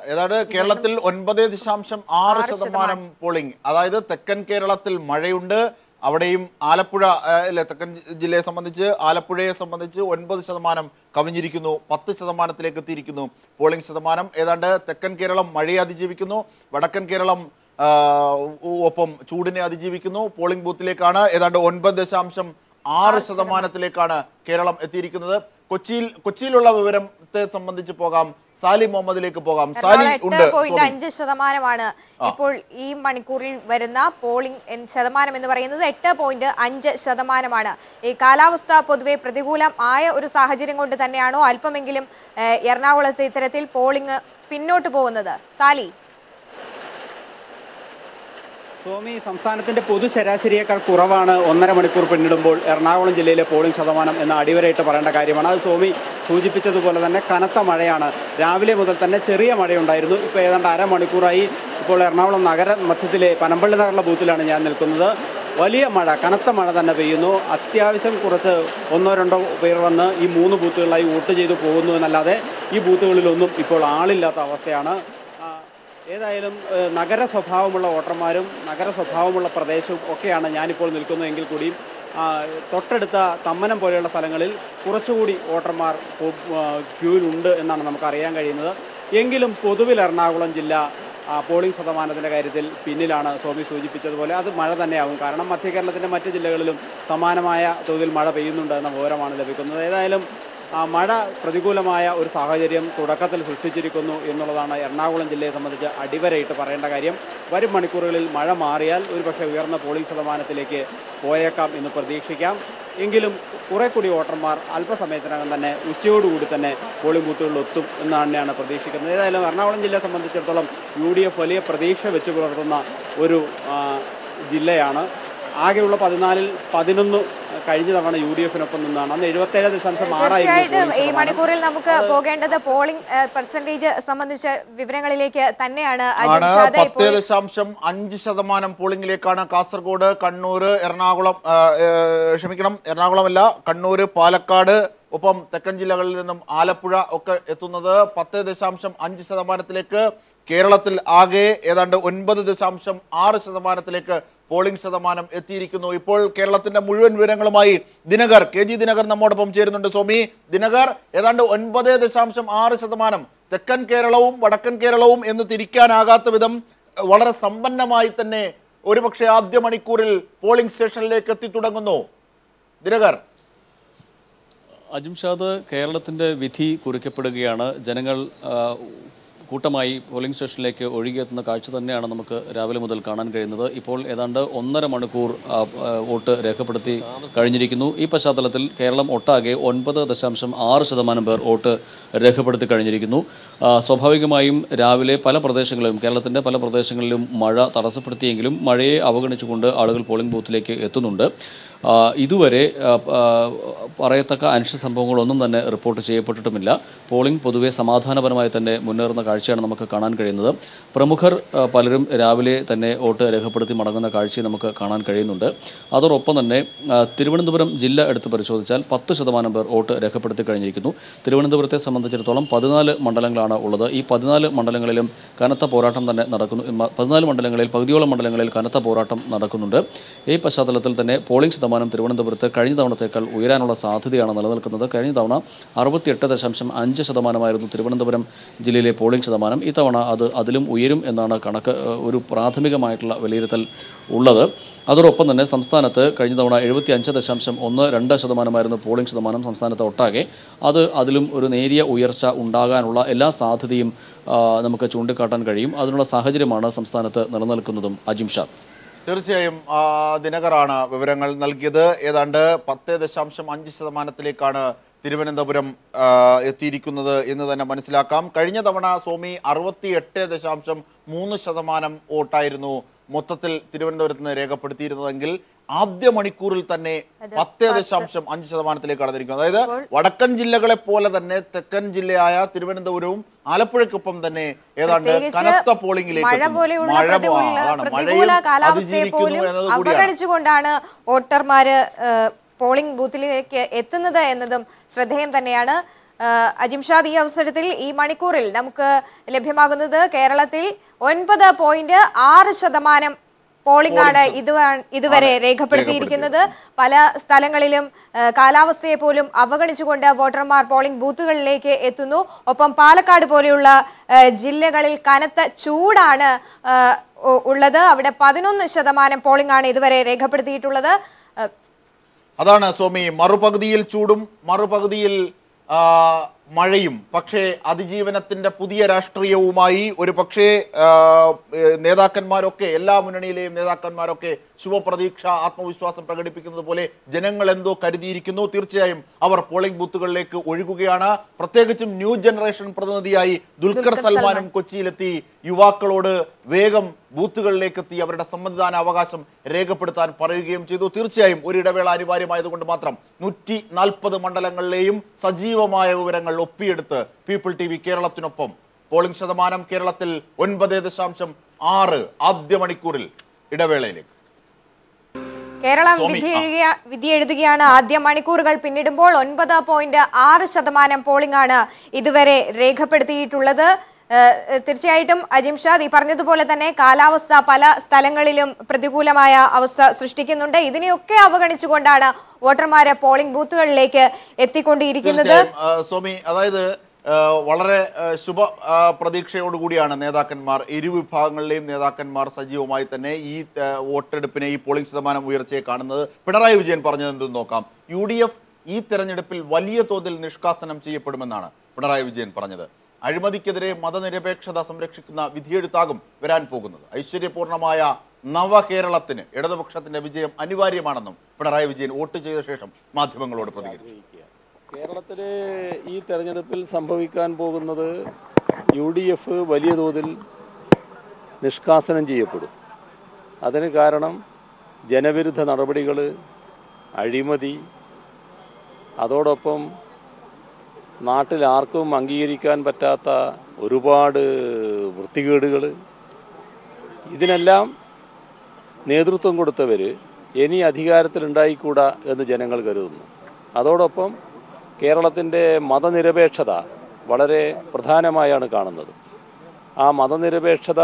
ഏതാണ്ട് കേരളത്തിൽ ഒൻപത് ദശാംശം ആറ് ശതമാനം പോളിംഗ് അതായത് തെക്കൻ കേരളത്തിൽ മഴയുണ്ട് അവിടെയും ആലപ്പുഴ ആ, അല്ലെ തെക്കൻ ജില്ലയെ സംബന്ധിച്ച് ആലപ്പുഴയെ സംബന്ധിച്ച് ഒൻപത് ശതമാനം കവിഞ്ഞിരിക്കുന്നു പത്ത് ശതമാനത്തിലേക്ക് എത്തിയിരിക്കുന്നു പോളിംഗ് ശതമാനം ഏതാണ്ട് തെക്കൻ കേരളം മഴയെ അതിജീവിക്കുന്നു വടക്കൻ കേരളം ആ, ഉ- ഒപ്പം ചൂടിനെ അതിജീവിക്കുന്നു പോളിംഗ് ബൂത്തിലേക്കാണ് ഏതാണ്ട് ഒൻപത് ദശാംശം ആറ് ശതമാനത്തിലേക്കാണ് കേരളം എത്തിയിരിക്കുന്നത് കൊച്ചിയിൽ കൊച്ചിയിലുള്ള വിവരത്തെ സംബന്ധിച്ച് പോകാം സാലി മുഹമ്മദിലേക്ക് പോകാം സാലി എറണാകുളം ഉണ്ട് എട്ട് പോയിന്റ് സോമി. അഞ്ച് ശതമാനമാണ് ഇപ്പോൾ ഈ മണിക്കൂറിൽ വരുന്ന പോളിംഗ് എൻ- ശതമാനം എന്ന് പറയുന്നത് എട്ട് പോയിന്റ് അഞ്ച് ശതമാനമാണ് ഈ കാലാവസ്ഥ പൊതുവെ പ്രതികൂലം ആയ ഒരു സാഹചര്യം കൊണ്ട് തന്നെയാണോ അല്പമെങ്കിലും ഏഹ്, എറണാകുളത്ത് ഇത്തരത്തിൽ പോളിംഗ് പിന്നോട്ട് പോകുന്നത് സാലി സ്വാമി സംസ്ഥാനത്തിന്റെ പൊതു ശരാശരിയേക്കാൾ കുറവാണ് ഒന്നര മണിക്കൂർ പിന്നിടുമ്പോൾ എറണാകുളം ജില്ലയിലെ പോളിംഗ് ശതമാനം എന്ന അടിവരയിട്ട് പറയേണ്ട കാര്യമാണ് അത് സ്വാമി സൂചിപ്പിച്ചതുപോലെ തന്നെ കനത്ത മഴയാണ് രാവിലെ മുതൽ തന്നെ ചെറിയ മഴയുണ്ടായിരുന്നു ഇപ്പോൾ ഏതാണ്ട് അരമണിക്കൂറായി ഇപ്പോൾ എറണാകുളം നഗര മധ്യത്തിലെ പനമ്പള്ളി നഗറിലെ ബൂത്തിലാണ് ഞാൻ നിൽക്കുന്നത് വലിയ മഴ കനത്ത മഴ തന്നെ പെയ്യുന്നു അത്യാവശ്യം കുറച്ച് ഒന്നോ രണ്ടോ പേർ വന്ന് ഈ മൂന്ന് ബൂത്തുകളിലായി വോട്ട് ചെയ്തു പോകുന്നു എന്നല്ലാതെ ഈ ബൂത്തുകളിലൊന്നും ഇപ്പോൾ ആളില്ലാത്ത അവസ്ഥയാണ് ആ, ഏതായാലും ഏഹ്, നഗര സ്വഭാവമുള്ള വോട്ടർമാരും നഗര സ്വഭാവമുള്ള പ്രദേശവും ഒക്കെയാണ് ഞാനിപ്പോൾ നിൽക്കുന്നതെങ്കിൽ കൂടിയും ആ, തൊട്ടടുത്ത തമ്മനം പോലെയുള്ള സ്ഥലങ്ങളിൽ കുറച്ചുകൂടി വോട്ടർമാർ പോ- ആ, ക്യൂവിലുണ്ട് എന്നാണ് നമുക്ക് അറിയാൻ കഴിയുന്നത് എങ്കിലും പൊതുവിൽ എറണാകുളം ജില്ല ആ, പോളിംഗ് ശതമാനത്തിൻ്റെ കാര്യത്തിൽ പിന്നിലാണ് സ്വാമി സൂചിപ്പിച്ചതുപോലെ അത് മഴ തന്നെയാകും കാരണം മധ്യ കേരളത്തിൻ്റെ മറ്റ് ജില്ലകളിലും സമാനമായ തോതിൽ മഴ പെയ്യുന്നുണ്ട് എന്ന വിവരമാണ് ലഭിക്കുന്നത് ഏതായാലും ആ മഴ പ്രതികൂലമായ ഒരു സാഹചര്യം തുടക്കത്തിൽ സൃഷ്ടിച്ചിരിക്കുന്നു എന്നുള്ളതാണ് എറണാകുളം ജില്ലയെ സംബന്ധിച്ച് അടിവരയിട്ട് പറയേണ്ട കാര്യം വരും മണിക്കൂറുകളിൽ മഴ മാറിയാൽ ഒരുപക്ഷെ ഉയർന്ന പോളിംഗ് ശതമാനത്തിലേക്ക് പോയേക്കാം എന്ന് പ്രതീക്ഷിക്കാം എങ്കിലും കുറെ കൂടി വോട്ടർമാർ അല്പസമയത്തിനകം തന്നെ ഉച്ചയോടുകൂടി തന്നെ പോളിംഗ് ബൂത്തുകളിൽ എത്തും എന്നാണ് തന്നെയാണ് പ്രതീക്ഷിക്കുന്നത് ഏതായാലും എറണാകുളം ജില്ലയെ സംബന്ധിച്ചിടത്തോളം യു ഡി എഫ് വലിയ പ്രതീക്ഷ വെച്ച് പുലർത്തുന്ന ഒരു ആ, ജില്ലയാണ് ആകെയുള്ള പതിനാലിൽ പതിനൊന്ന് കഴിഞ്ഞ തവണ യു ഡി എഫിനൊപ്പം നിന്നാണ് അന്ന് എഴുപത്തേഴ് ദശാംശം ആറായിരുന്നു തീർച്ചയായിട്ടും പോളിംഗ് ഈ ശതമാനം. മണിക്കൂറിൽ നമുക്ക് പോകേണ്ടത് പോളിംഗ് പെർസെന്റേജ് സംബന്ധിച്ച വിവരങ്ങളിലേക്ക് തന്നെയാണ് ആണ് അജിംഷാദ് പത്ത് ഇപ്പോൾ ദശാംശം അഞ്ച് ശതമാനം പോളിംഗിലേക്കാണ് കാസർഗോഡ് കണ്ണൂർ എറണാകുളം ആ, ഏ, ക്ഷമിക്കണം എറണാകുളമല്ല കണ്ണൂർ പാലക്കാട് ഒപ്പം തെക്കൻ ജില്ലകളിൽ നിന്നും ആലപ്പുഴ ഒക്കെ എത്തുന്നത് പത്ത് ദശാംശം അഞ്ച് ശതമാനത്തിലേക്ക് കേരളത്തിൽ ആകെ ഏതാണ്ട് ഒൻപത് ദശാംശം ആറ് ശതമാനത്തിലേക്ക് പോളിംഗ് ശതമാനം എത്തിയിരിക്കുന്നു ഇപ്പോൾ കേരളത്തിന്റെ മുഴുവൻ വിവരങ്ങളുമായി ദിനകർ കെ ജി ദിനകർ നമ്മോടൊപ്പം ചേരുന്നുണ്ട് സ്വാമി ദിനകർ ഏതാണ്ട് ഒൻപത് ദശാംശം ആറ് ശതമാനം തെക്കൻ കേരളവും വടക്കൻ കേരളവും എന്ന് തിരിക്കാനാകാത്ത വിധം അഹ്, വളരെ സമ്പന്നമായി തന്നെ ഒരുപക്ഷെ ആദ്യ മണിക്കൂറിൽ പോളിംഗ് സ്റ്റേഷനിലേക്ക് എത്തിത്തുടങ്ങുന്നു ദിനകർ അജിംഷാദ് കേരളത്തിൻ്റെ വിധി കുറിക്കപ്പെടുകയാണ് ജനങ്ങൾ ആ, കൂട്ടമായി പോളിംഗ് സ്റ്റേഷനിലേക്ക് ഒഴുകിയെത്തുന്ന കാഴ്ച തന്നെയാണ് നമുക്ക് രാവിലെ മുതൽ കാണാൻ കഴിയുന്നത് ഇപ്പോൾ ഏതാണ്ട് ഒന്നര മണിക്കൂർ ആ, ആ, വോട്ട് രേഖപ്പെടുത്തി കഴിഞ്ഞിരിക്കുന്നു ഈ പശ്ചാത്തലത്തിൽ കേരളം ഒട്ടാകെ ഒൻപത് ദശാംശം ആറ് ശതമാനം പേർ വോട്ട് രേഖപ്പെടുത്തി കഴിഞ്ഞിരിക്കുന്നു ആ, സ്വാഭാവികമായും രാവിലെ പല പ്രദേശങ്ങളിലും കേരളത്തിൻ്റെ പല പ്രദേശങ്ങളിലും മഴ തടസ്സപ്പെടുത്തിയെങ്കിലും മഴയെ അവഗണിച്ചുകൊണ്ട് ആളുകൾ പോളിംഗ് ബൂത്തിലേക്ക് എത്തുന്നുണ്ട് ആ, ഇതുവരെ ആ, ആ, പറയത്തക്ക അനിഷ്ട സംഭവങ്ങളൊന്നും തന്നെ റിപ്പോർട്ട് ചെയ്യപ്പെട്ടിട്ടുമില്ല പോളിംഗ് പൊതുവെ സമാധാനപരമായി തന്നെ മുന്നേറുന്ന കാഴ്ചയാണ് നമുക്ക് കാണാൻ കഴിയുന്നത് പ്രമുഖർ ആ, പലരും രാവിലെ തന്നെ വോട്ട് രേഖപ്പെടുത്തി മടങ്ങുന്ന കാഴ്ചയും നമുക്ക് കാണാൻ കഴിയുന്നുണ്ട് അതോടൊപ്പം തന്നെ ആ, തിരുവനന്തപുരം ജില്ല എടുത്ത് പരിശോധിച്ചാൽ പത്ത് ശതമാനം പേർ വോട്ട് രേഖപ്പെടുത്തി കഴിഞ്ഞിരിക്കുന്നു തിരുവനന്തപുരത്തെ സംബന്ധിച്ചിടത്തോളം പതിനാല് മണ്ഡലങ്ങളാണ് ഉള്ളത് ഈ പതിനാല് മണ്ഡലങ്ങളിലും കനത്ത പോരാട്ടം തന്നെ നടക്കുന്നു മ- പതിനാല് മണ്ഡലങ്ങളിൽ പകുതിയോളം മണ്ഡലങ്ങളിൽ കനത്ത പോരാട്ടം നടക്കുന്നുണ്ട് ഈ പശ്ചാത്തലത്തിൽ തന്നെ പോളിംഗ് ശതമാനം തിരുവനന്തപുരത്ത് കഴിഞ്ഞ തവണത്തേക്കാൾ ഉയരാനുള്ള സാധ്യതയാണ് നിലനിൽക്കുന്നത് കഴിഞ്ഞ തവണ അറുപത്തിയെട്ട് ദശാംശം അഞ്ച് ശതമാനമായിരുന്നു തിരുവനന്തപുരം ജില്ലയിലെ പോളിംഗ് ശതമാനം ഈ തവണ അത് അതിലും ഉയരും എന്നാണ് കണക്ക് ഏഹ്, ഒരു പ്രാഥമികമായിട്ടുള്ള വിലയിരുത്തൽ ഉള്ളത് അതോടൊപ്പം തന്നെ സംസ്ഥാനത്ത് കഴിഞ്ഞ തവണ എഴുപത്തി അഞ്ച് ദശാംശം ഒന്ന് രണ്ട് ശതമാനമായിരുന്നു പോളിംഗ് ശതമാനം സംസ്ഥാനത്ത് ഒട്ടാകെ അത് അതിലും ഒരു നേരിയ ഉയർച്ച ഉണ്ടാകാനുള്ള എല്ലാ സാധ്യതയും ആ, നമുക്ക് ചൂണ്ടിക്കാട്ടാൻ കഴിയും അതിനുള്ള സാഹചര്യമാണ് സംസ്ഥാനത്ത് നിലനിൽക്കുന്നതും അജിംഷാ തീർച്ചയായും ആ, ദിനകറാണ് വിവരങ്ങൾ നൽകിയത് ഏതാണ്ട് പത്ത് ദശാംശം അഞ്ച് ശതമാനത്തിലേക്കാണ് തിരുവനന്തപുരം ആ, എത്തിയിരിക്കുന്നത് എന്ന് തന്നെ മനസ്സിലാക്കാം കഴിഞ്ഞ തവണ സ്വാമി അറുപത്തി എട്ട് ദശാംശം മൂന്ന് ശതമാനം വോട്ടായിരുന്നു മൊത്തത്തിൽ തിരുവനന്തപുരത്ത് നിന്ന് രേഖപ്പെടുത്തിയിരുന്നതെങ്കിൽ ആദ്യ മണിക്കൂറിൽ തന്നെ പത്ത് ദശാംശം അഞ്ച് ശതമാനത്തിലേക്ക് കടന്നിരിക്കുന്നത് അതായത് വടക്കൻ ജില്ലകളെ പോലെ തന്നെ തെക്കൻ ജില്ലയായ തിരുവനന്തപുരവും ആലപ്പുഴയ്ക്കൊപ്പം തന്നെ ഏതാണ്ട് പ്രത്യേകിച്ച് കനത്ത പോളിംഗിലേക്ക് മഴ എത്തുന്നു. പോലെയുള്ള മഴ പോ- പ്രതികൂല അതാണ് പ്രതികൂല മഴയും കാലാവസ്ഥയെ അതിജീവിക്കുന്നു പോലും എന്നത് കൂടിയാണ് അവഗണിച്ചുകൊണ്ടാണ് വോട്ടർമാര് ഏഹ്, പോളിംഗ് ബൂത്തിലേക്ക് എത്തുന്നത് എന്നതും ശ്രദ്ധേയം തന്നെയാണ് ഏഹ് അജിംഷാദ് ഈ അവസരത്തിൽ ഈ മണിക്കൂറിൽ നമുക്ക് ലഭ്യമാകുന്നത് കേരളത്തിൽ ഒൻപത് പോയിന്റ് ആറ് ശതമാനം പോളിംഗ് ആണ് ഇതുവ- ഇതുവരെ രേഖപ്പെടുത്തിയിരിക്കുന്നത് പല സ്ഥലങ്ങളിലും ഏഹ് കാലാവസ്ഥയെ പോലും അവഗണിച്ചുകൊണ്ട് വോട്ടർമാർ പോളിംഗ് ബൂത്തുകളിലേക്ക് എത്തുന്നു ഒപ്പം പാലക്കാട് പോലെയുള്ള ഏഹ് ജില്ലകളിൽ കനത്ത ചൂടാണ് ഏഹ് ഉ- ഉള്ളത് അവിടെ പതിനൊന്ന് ശതമാനം പോളിംഗ് ആണ് ഇതുവരെ രേഖപ്പെടുത്തിയിട്ടുള്ളത് ഏഹ് അതാണ് സ്വാമി മറുപകുതിയിൽ ചൂടും മറുപകുതിയിൽ ആ, മഴയും പക്ഷേ അതിജീവനത്തിന്റെ പുതിയ രാഷ്ട്രീയവുമായി ഒരു പക്ഷേ ആ, ഏ, നേതാക്കന്മാരൊക്കെ എല്ലാ മുന്നണിയിലെയും നേതാക്കന്മാരൊക്കെ ശുഭപ്രതീക്ഷ ആത്മവിശ്വാസം പ്രകടിപ്പിക്കുന്നത് പോലെ ജനങ്ങൾ എന്തോ കരുതിയിരിക്കുന്നു തീർച്ചയായും അവർ പോളിംഗ് ബൂത്തുകളിലേക്ക് ഒഴുകുകയാണ് പ്രത്യേകിച്ചും ന്യൂ ജനറേഷൻ പ്രതിനിധിയായി ദുൽഖർ സൽമാനും കൊച്ചിയിലെത്തി യുവാക്കളോട് വേഗം ബൂത്തുകളിലേക്ക് എത്തി അവരുടെ സമ്മതിദാന അവകാശം രേഖപ്പെടുത്താൻ പറയുകയും ചെയ്തു തീർച്ചയായും ഒരു ഇടവേള അനിവാര്യമായതുകൊണ്ട് മാത്രം നൂറ്റി നാൽപ്പത് മണ്ഡലങ്ങളിലെയും സജീവമായ വിവരങ്ങൾ ഒപ്പിയെടുത്ത് പീപ്പിൾ ടി വി കേരളത്തിനൊപ്പം പോളിംഗ് ശതമാനം കേരളത്തിൽ ഒൻപത് ദശാംശം ആറ് ആദ്യ മണിക്കൂറിൽ ഇടവേളയിലേക്ക് കേരളം സ്വാമി, വിധി എഴുതിയ വിധി എഴുതുകയാണ് ആദ്യ മണിക്കൂറുകൾ പിന്നിടുമ്പോൾ ഒൻപത് പോയിന്റ് ആറ് ശതമാനം പോളിംഗ് ആണ് ഇതുവരെ രേഖപ്പെടുത്തിയിട്ടുള്ളത് ഏഹ് തീർച്ചയായിട്ടും അജിംഷാദ് ഈ പറഞ്ഞതുപോലെ തന്നെ കാലാവസ്ഥ പല സ്ഥലങ്ങളിലും പ്രതികൂലമായ അവസ്ഥ സൃഷ്ടിക്കുന്നുണ്ട് ഇതിനെയൊക്കെ അവഗണിച്ചുകൊണ്ടാണ് വോട്ടർമാരെ പോളിംഗ് ബൂത്തുകളിലേക്ക് എത്തിക്കൊണ്ടിരിക്കുന്നത് തീർച്ചയായും ആ, സ്വാമി അതായത് ആ, വളരെ ആ, ശുഭ ആ, പ്രതീക്ഷയോടുകൂടിയാണ് നേതാക്കന്മാർ ഇരുവിഭാഗങ്ങളിലെയും നേതാക്കന്മാർ സജീവമായി തന്നെ ഈ ആ, വോട്ടെടുപ്പിനെ ഈ പോളിംഗ് ശതമാനം ഉയർച്ചയെ കാണുന്നത് പിണറായി വിജയൻ പറഞ്ഞത് എന്തെന്ന് നോക്കാം യു ഡി എഫ് ഈ തെരഞ്ഞെടുപ്പിൽ വലിയ തോതിൽ നിഷ്കാസനം ചെയ്യപ്പെടുമെന്നാണ് പിണറായി വിജയൻ പറഞ്ഞത് അഴിമതിക്കെതിരെ മതനിരപേക്ഷത സംരക്ഷിക്കുന്ന വിധിയെഴുത്താകും വരാൻ പോകുന്നത് ഐശ്വര്യപൂർണമായ നവകേരളത്തിന് ഇടതുപക്ഷത്തിന്റെ വിജയം അനിവാര്യമാണെന്നും പിണറായി വിജയൻ വോട്ട് ചെയ്ത ശേഷം മാധ്യമങ്ങളോട് പ്രതികരിച്ചു കേരളത്തിൽ ഈ തെരഞ്ഞെടുപ്പിൽ സംഭവിക്കാൻ പോകുന്നത് യു ഡി എഫ് വലിയ തോതിൽ നിഷ്കാസനം ചെയ്യപ്പെടും അതിന് കാരണം ജനവിരുദ്ധ നടപടികൾ അഴിമതി അതോടൊപ്പം നാട്ടിൽ ആർക്കും അംഗീകരിക്കാൻ പറ്റാത്ത ഒരുപാട് വൃത്തികേടുകൾ ഇതിനെല്ലാം നേതൃത്വം കൊടുത്തവർ ഇനി അധികാരത്തിലുണ്ടായിക്കൂടാ എന്ന് ജനങ്ങൾ കരുതുന്നു അതോടൊപ്പം കേരളത്തിൻ്റെ മതനിരപേക്ഷത വളരെ പ്രധാനമായാണ് കാണുന്നത് ആ മതനിരപേക്ഷത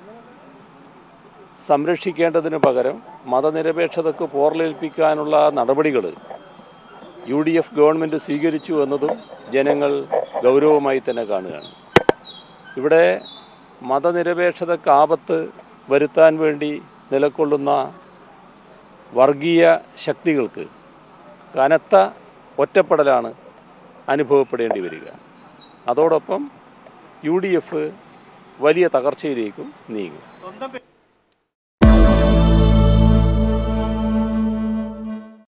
സംരക്ഷിക്കേണ്ടതിന് പകരം മതനിരപേക്ഷതക്ക് പോർലേൽപ്പിക്കാനുള്ള നടപടികൾ യു ഡി എഫ് ഗവൺമെൻറ് സ്വീകരിച്ചു എന്നതും ജനങ്ങൾ ഗൗരവമായി തന്നെ കാണുകയാണ് ഇവിടെ മതനിരപേക്ഷതക്ക് ആപത്ത് വരുത്താൻ വേണ്ടി നിലകൊള്ളുന്ന വർഗീയ ശക്തികൾക്ക് കനത്ത ഒറ്റപ്പെടലാണ് അനുഭവപ്പെടേണ്ടി വരിക അതോടൊപ്പം യു ഡി എഫ് വലിയ തകർച്ചയിലേക്കും നീങ്ങും